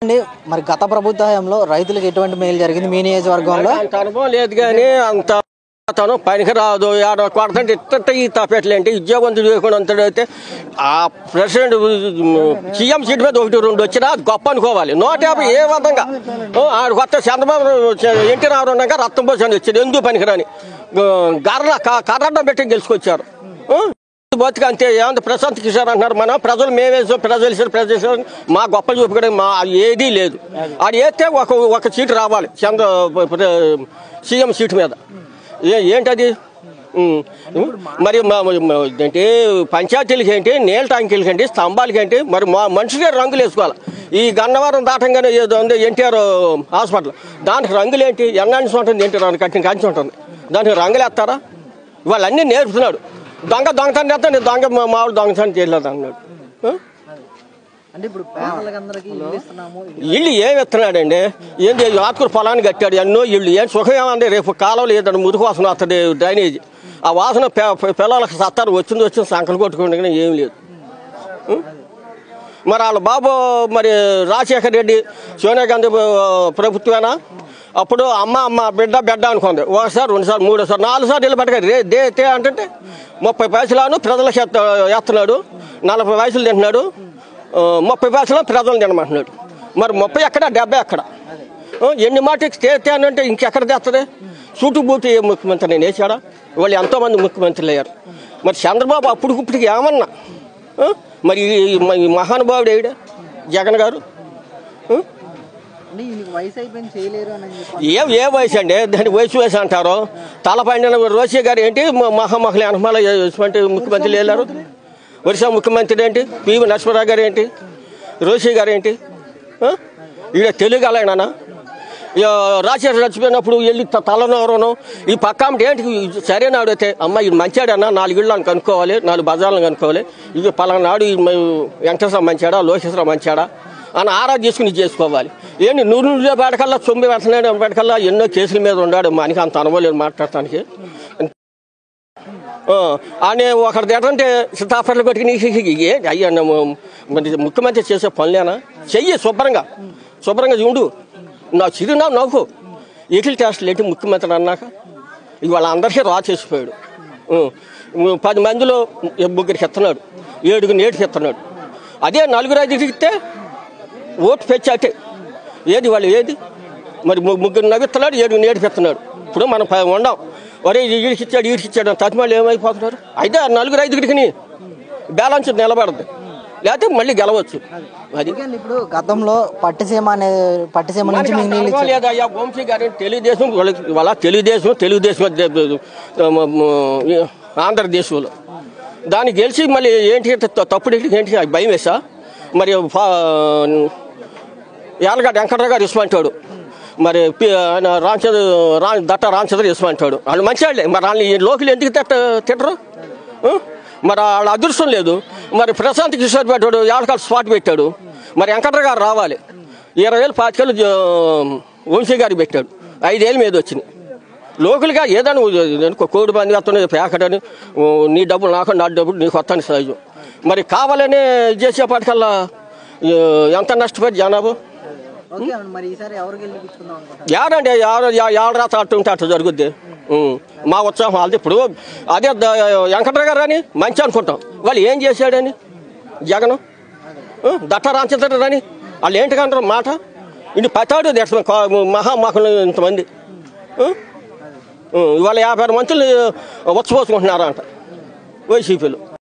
అండి మరి గత ప్రభుత్వ హయాంలో రైతులకు ఎటువంటి మేలు జరిగింది మీ నియోజకవర్గంలో అంత అనుభవం లేదు కానీ అంత అతను పనికి రాదు ఆడ కొడతంటే ఇట్ట ఈ తపెట్లేంటి ఉద్యోగవంతుడు అంతడు అయితే ఆ ప్రెసిడెంట్ సీఎం సీట్ మీద ఒకటి రెండు వచ్చినా అది గొప్ప అనుకోవాలి నూట యాభై ఏ విధంగా ఓ, ఆడ కొత్త చంద్రబాబు ఎన్టీ రావు ఉండగా రక్తం పోసాను వచ్చింది ఎందుకు పనికిరాని గర్ర కర్రడ్డం పెట్టి గెలుచుకొచ్చారు ఓ, బతుకు అంతే ఏమంత ప్రశాంత్ కిషోర్ అంటున్నారు మనం ప్రజలు మేమేసాం ప్రజలు వేసారు ప్రజలు వేసారు మా గొప్ప చూపుకోవడం మా ఏదీ లేదు అది వేస్తే ఒక ఒక సీటు రావాలి చంద్ర సీఎం సీటు మీద ఏ ఏంటది ఉమ్. మరి మా- మా- ఏంటి పంచాయతీలకి ఏంటి నీళ్ళ ట్యాంకీలకి ఏంటి స్తంభాలకి ఏంటి మరి మా మనుషులే రంగులు వేసుకోవాలి ఈ గన్నవరం దాటంగానే ఏదో ఉంది ఎన్టీఆర్ హాస్పిటల్ దానికి రంగులు ఏంటి ఎన్నాంచి ఉంటుంది ఏంటి దానికి కట్టిన కంచి ఉంటుంది దానికి రంగులు వేస్తారా వాళ్ళన్నీ నేర్పుతున్నాడు దొంగ దొంగతనం చేస్తా నేను దొంగ మా- మామూలు దొంగతనం చేయలేదు అన్నాడు ఆ? అంటే ఇప్పుడు పేదలందరికీ ఇల్లు ఇస్తున్నాము ఇల్లు ఏమి ఎత్తున్నాడండి ఏంది ఆత్కూరు పొలాన్ని కట్టాడు ఎన్నో ఇల్లు ఏం సుఖం ఏమంది రేపు కాలం లేదండి మురికి వాసన వస్తుంది డ్రైనేజ్ ఆ వాసన పె- పె- పిల్లలకు సత్తారు వచ్చింది వచ్చింది సంకలు కొట్టుకోండి కానీ ఏం లేదు ఉం? మరి వాళ్ళ బాబు మరి రాజశేఖర్ రెడ్డి సోనియా గాంధీ ఆ, ప్రభుత్వేనా అప్పుడు అమ్మ అమ్మ బిడ్డ బిడ్డ అనుకుంది ఒకసారి రెండుసార్లు మూడోసారి నాలుగు సార్లు నిలబెట్టగా రే దే తే అంటే ముప్పై పైసలను ప్రజలకు ఎత్త- ఎత్తున్నాడు నలభై పైసలు తింటున్నాడు ఆ, ముప్పై పైసలు ప్రజలు తినమంటున్నాడు మరి ముప్పై ఎక్కడ డెబ్బై ఎక్కడ ఆ, ఎన్ని మాటకి తేతే అని అంటే ఇంకెక్కడ తెస్తుంది చుట్టూ బూటి ఏ ముఖ్యమంత్రి నేను వేసాడా వాళ్ళు ఎంతోమంది ముఖ్యమంత్రులు అయ్యారు మరి చంద్రబాబు అప్పుడు ఇప్పటికి ఏమన్నా ఆ? మరి ఈ- ఈ మహానుభావుడు ఏడా జగన్ గారు ఆ? అంటే ఈయనకి వయసు అయిపోయింది చేయలేరు అని చెప్పి ఏం ఏ వయసు అండి దాని వయసు వయసు అంటారు తలపైన రోషి గారు ఏంటి మ- మహామహుల అనమాల ఎటువంటి ముఖ్యమంత్రి లేరు ఒరిస్సా ముఖ్యమంత్రి ఏంటి పివి నరసింహరావు గారు ఏంటి రోషి గారు ఏంటి ఆ? ఈడ తెలుగు అలాగనా రాజశేఖర్ చచ్చిపోయినప్పుడు వెళ్ళి త- తలనోరను ఈ పక్క ఆమె ఏంటి సరైన ఆడితే అమ్మ ఇది మంచాడన్నా నాలుగు ఇళ్ళని కనుక్కోవాలి నాలుగు బజార్లను కనుక్కోవాలి ఇది పలానాడు ఈ మ- వెంకటేశ్వర మంచాడా లోకేశ్వర మంచాడా అని ఆరా తీసుకుని ఇది చేసుకోవాలి ఏంటి నూరు నూరు బేడకల్లా తొమ్మిది పెడుతున్నాడు బేడకల్లా ఎన్నో కేసుల మీద ఉన్నాడు మనకి అంత అనుభవం మాట్లాడటానికి ఆ, అని ఒకటి తింటే సీతాఫర్లు కొట్టుకుని ఏ అయ్యా నువ్వు మరి ముఖ్యమంత్రి చేసే పనులేనా చెయ్యి శుభ్రంగా శుభ్రంగా ఉండు నా చిరునావు నవ్వు ఎకిల్ టెస్ట్లు ఏంటి ముఖ్యమంత్రి అన్నాక ఇవాళ అందరికీ రా చేసిపోయాడు ఉం. పది మందిలో ముగ్గురికి ఎత్తున్నాడు ఏడుగురు నేటికి ఎత్తున్నాడు అదే నలుగురు ఐదుగురికి ఇస్తే ఓటు పెంచాటే ఏది వాళ్ళు ఏది మరి ము- ముగ్గురు నవ్విస్తున్నాడు ఏడు నేర్పిస్తున్నాడు ఇప్పుడు మనం ప- ఉండం ఒరే ఈడికి ఇచ్చాడు ఈడికి ఇచ్చాడు తత్మాలు ఏమైపోతున్నారు అయితే ఆ నలుగురు ఐదుగురికి బ్యాలెన్స్ నిలబడద్దు లేకపోతే మళ్ళీ గెలవచ్చు అది ఓకే అండి, ఇప్పుడు గతంలో పట్టిసీమ అనే పట్టిసీమ నుంచి మనకి మీకు అంత నీళ్ళు అనుభవం ఇచ్చారు లేదు అయ్యా వంశీ గారి తెలుగుదేశం వాళ్ళకి వాళ్ళ తెలుగుదేశం తెలుగుదేశం దే- దే- మ- మ- ఆంధ్రదేశంలో దాన్ని గెలిచి మళ్ళీ ఏంటి త- తప్పుడు ఏంటి భయం వేసా మరి ఫా- యాలగడ్డ వెంకటరావు గారు ఇష్టమంటాడు మరి పి- ఆయన రామచంద్ర రా దట్ట రామచంద్ర ఇష్టమంటాడు వాళ్ళు మంచివాళ్ళే మరి వాళ్ళని ఈ లోకల్ ఎందుకు తిట్ట తిట్టరు ఆ? మరి వాళ్ళ అదృష్టం లేదు మరి ప్రశాంత్ కిషోర్ పెట్టాడు ఏడకాల స్పాట్ పెట్టాడు మరి వెంకటరావు గారు రావాలి ఇరవై వేలు పాతికేళ్ళు జ- వంశీ గారికి పెట్టాడు ఐదేళ్ళ మీద వచ్చినాయి లోకల్గా ఏదైనా కోడి మంది వస్తున్నాయి ప్యాకెట్ నీ డబ్బులు నాకు నా డబ్బులు నీకు వస్తాను సహజం మరి కావాలని చేసేపాటికల్లా ఆ, ఎంత నష్టపోయి జనాభా ఓకే అండి, మరి ఈసారి ఎవరు గెలిపించుకుందాం అనుకుంటారు ఏడండి ఎవరు ఎవరు రాత అట్టు ఉంటే అట్టు జరుగుద్ది ఉం. మా ఉత్సాహం అది ఇప్పుడు అదే ద- వెంకటరావు గారు అని మంచి అనుకుంటాం వాళ్ళు ఏం చేశాడని జగన్ దట్ట రామచంద్ర అని వాళ్ళు ఏంటికంటారు మాట ఇది పతాడు దేశం మహామహులు ఇంతమంది ఉం? ఉం. ఇవాళ యాభై ఆరు మంచులు వచ్చపోసుకుంటున్నారంట వైసీపీలు